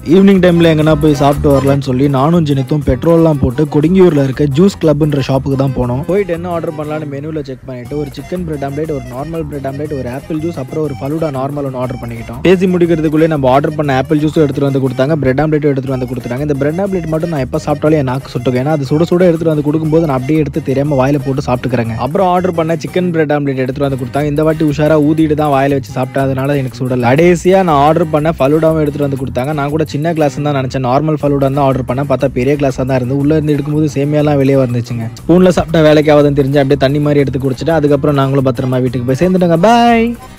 evening டைமில் எங்கன்னா போய் சாப்பிட்டு வரலான்னு சொல்லி நானும் ஜெனித்தும் பெட்ரோல்லாம் போட்டு கொடுங்கியூரில் இருக்க ஜூஸ் கிளப்ன்ற ஷாப்புக்கு தான் போனோம் போயிட்டு என்ன ஆர்டர் பண்ணலாம்னு மெனுவில் செக் பண்ணிட்டு ஒரு சிக்கன் பிரெட் ஆம்லேட் ஒரு நார்மல் பிரெட் ஆம்லேட் ஒரு ஆப்பிள் ஜூஸ் அப்புறம் ஒரு ஃபலூடா நார்மல் ஒன்று ஆர்டர் பண்ணிக்கிட்டோம் பேசி முடிக்கிறதுக்குள்ளே நம்ம ஆர்டர் பண்ண ஆப்பிள் ஜூஸும் எடுத்துகிட்டு வந்து கொடுத்தாங்க பிரெட் ஆம்லேட்டும் எடுத்துகிட்டு வந்து கொடுத்துட்டாங்க இந்த பிரெட் ஆம்லேட் மட்டும் நான் எப்போ சாப்பிட்டாலும் என் நாக்கு சுட்டுக்கும் ஏன்னா அது சுட சுட எடுத்துகிட்டு வந்து கொடுக்கும்போது நான் அப்படியே எடுத்து தெரியாமல் வாயில போட்டு சாப்பிட்டுக்கிறேங்க அப்புறம் ஆர்டர் பண்ண சிக்கன் பிரெட் ஆம்லேட் எடுத்துகிட்டு வந்து கொடுத்தாங்க இந்த வாட்டி உஷாரா ஊதிட்டு தான் வாயில வச்சு சாப்பிட்டேன் அதனால எனக்கு சுடல கடைசியாக நான் ஆர்டர் பண்ண ஃபலூடாவும் எடுத்துகிட்டு வந்து கொடுத்தாங்க நான் கூட சின்ன கிளாஸ் தான் நினச்சேன் நார்மல் ஃபலூடா தான் ஆர்டர் பண்ணேன் பார்த்தா பெரிய கிளாஸாக தான் இருந்து உள்ளே இருந்து எடுக்கும்போது சேமியாலாம் வெளியே வந்துச்சுங்க ஸ்பூனில் சாப்பிட்டா வேலைக்கு ஆகுதுன்னு தெரிஞ்சு அப்படியே தண்ணி மாதிரி எடுத்து குடிச்சிட்டு அதுக்கப்புறம் நாங்களும் பத்திரமா வீட்டுக்கு போய் சேர்ந்துட்டோங்க பாய்